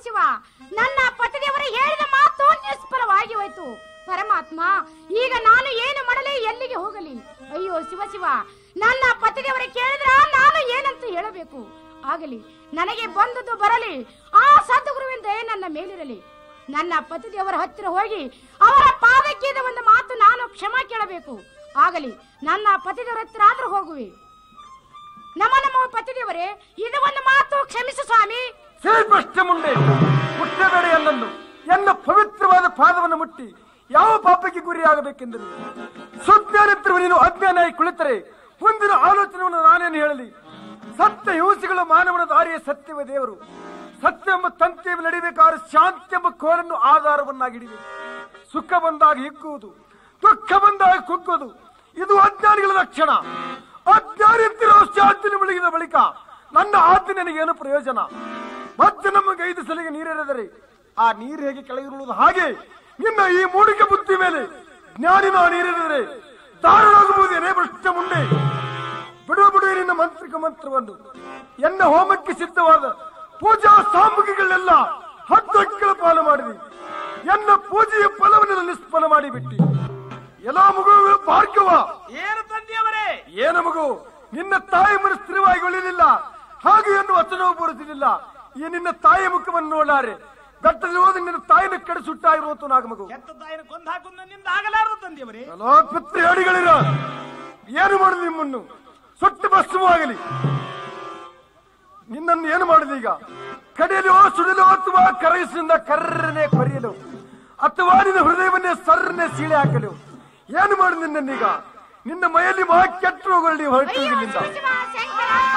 ಶಿವ ನನ್ನ ಪತಿದೇವರು ಹೇಳಿದ ಮಾತು ನಿಷ್ಫಲವಾಗಿ ಹೋಯ್ತು ಪರಮಾತ್ಮ ಈಗ ನಾನು ಏನು ಮಾಡಲಿ ಎಲ್ಲಿಗೆ ಹೋಗಲಿ ಅಯ್ಯೋ ಶಿವ ಶಿವ ನನ್ನ ಪತಿದೇವರ ಕೇಳಿದ್ರ ನಾನು ಏನಂತ ಹೇಳಬೇಕು ಆಗಲಿ ನನಗೆ ಬಂದದ್ದು ಬರಲಿ ಆ ಸದ್ಗುರುವಿನ ದಯೆ ನನ್ನ ಮೇಲಿರಲಿ ನನ್ನ ಪತಿದೇವರ ಹತ್ತಿರ ಹೋಗಿ ಅವರ ಪಾದಕ್ಕೆ ಇದ್ದ ಒಂದು ಮಾತು ನಾನು ಕ್ಷಮಾ ಕೇಳಬೇಕು ಆಗಲಿ ನನ್ನ ಪತಿದೇವರ ಹತ್ತಿರ ಆದ್ರೂ ಹೋಗುವೆ ನಮ್ಮ ನಮ್ಮ ಪತಿದೇವರೇ ಇದು ಒಂದು ಮಾತು ಕ್ಷಮಿಸು ಸ್ವಾಮಿ ಶ್ರೀಕೃಷ್ಣ ಮುಂದೆ ಮುಟ್ಟಬೇಡ ಎನ್ನನ್ನು ಎನ್ನ ಪವಿತ್ರವಾದ ಪಾದವನ್ನು ಮುಟ್ಟಿ ಯಾವ ಪಾಪಕ್ಕೆ ಗುರಿಯಾಗಬೇಕೆಂದರು ಸುಜ್ಞಾನಿದ್ರು ನೀನು ಅಜ್ಞಾನಾಗಿ ಕುಳಿತರೆ ಮುಂದಿನ ಆಲೋಚನೆಯನ್ನು ನಾನೇನು ಹೇಳಲಿ ಸತ್ಯ ಹಿಂಸೆಗಳು ಮಾನವನ ದಾರಿಯ ಸತ್ಯವೇ ದೇವರು ಸತ್ಯ ಎಂಬ ತಂತಿಯನ್ನು ನಡಿಬೇಕಾದ್ರೆ ಶಾಂತಿ ಎಂಬ ಕೋಲನ್ನು ಆಧಾರವನ್ನಾಗಿಡಬೇಕು ಸುಖ ಬಂದಾಗ ಹಿಗ್ಗುವುದು ದುಃಖ ಬಂದಾಗ ಕುಗ್ಗುವುದು ಇದು ಅಜ್ಞಾನಿಗಳ ಲಕ್ಷಣ ಅಜ್ಞಾನಿತ್ತಿರೋ ಶಾಂತಿನ ಮುಳುಗಿದ ಬಳಿಕ ನನ್ನ ಆಜ್ಞೆ ನನಗೇನು ಪ್ರಯೋಜನ ಮತ್ತೆ ನಮ್ಮ ಐದು ಸಲಿಗೆ ನೀರೆರೆದರೆ ಆ ನೀರು ಹೇಗೆ ಕೆಳಗಿರುವುದು ಹಾಗೆ ನಿನ್ನ ಈ ಮೂಡಿಕೆ ಬುದ್ಧಿ ಮೇಲೆ ಜ್ಞಾನಿನ ನೀರೆರೆದರೆ ದಾರುಣಾಗಬಹುದೇನೇ ಭ್ರಷ್ಟ ಮುಂದೆ ಬಿಡು ಬಿಡು ನಿನ್ನ ಮಂತ್ರಿಕ ಮಂತ್ರವನ್ನು ಎನ್ನ ಹೋಮಕ್ಕೆ ಸಿದ್ಧವಾದ ಪೂಜಾ ಸಾಮಗ್ರಿಗಳನ್ನೆಲ್ಲ ಹತ್ತು ಅಕ್ಕಿಗಳ ಪಾಲು ಮಾಡಿದೆ ಎನ್ನ ಪೂಜೆಯ ಫಲವನ್ನು ನಿಷ್ಫಲ ಮಾಡಿಬಿಟ್ಟಿ ಎಲ್ಲ ಮಗು ಭಾರ್ಗವ ಏನು ತಂದೆಯವರೇ ಏನ ಮಗು ನಿನ್ನ ತಾಯಿ ಮನ ಸ್ಥಿರವಾಗಿ ಉಳಿಲಿಲ್ಲ ಹಾಗೆ ಎಂದು ವಚನವು ಬರುತ್ತಿರಲಿಲ್ಲ ಈ ನಿನ್ನ ತಾಯಿಯ ಮುಖವನ್ನು ನೋಡಾರೆ ಬೆಟ್ಟದಲ್ಲಿ ಹೋದ ನಿನ್ನ ತಾಯಿನ ಕಡೆ ಸುಟ್ಟಾಗಿರುವಂತ ನಾಗ ಮಗು ಕೆತ್ತ ತಾಯಿನ ಕೊಂದು ಹಾಕೊಂಡು ನನ್ನಿಂದ ಆಗಲಾರದು ತಂದೆಯವರೇ ಎಲ್ಲೋ ಪಿತೃ ಹೇಳಿಗಳಿರ ಏನು ಮಾಡುದು ನಿಮ್ಮನ್ನು ಸುಟ್ಟು ಭಸ್ಮವಾಗಲಿ ನಿನ್ನನ್ನು ಏನು ಮಾಡುದು ಈಗ ಕಡಿಯಲು ಸುಡಲು ಅಥವಾ ಕರಗಿಸಿಂದ ಕರ್ರನೆ ಕೊರೆಯಲು ಅಥವಾ ನಿನ್ನ ಹೃದಯವನ್ನೇ ಸರ್ರನೆ ಸೀಳೆ ಹಾಕಲು ಏನು ಮಾಡುದು ನಿನ್ನನ್ನೀಗ ನಿನ್ನ ಮೈಯಲ್ಲಿ ಮಹಾ ಕೆಟ್ಟ ರೋಗಗಳು ಹೊರಟು ಅಯ್ಯೋ ಇಲ್ಲಿಂದ ಶಿವ ಶಿವ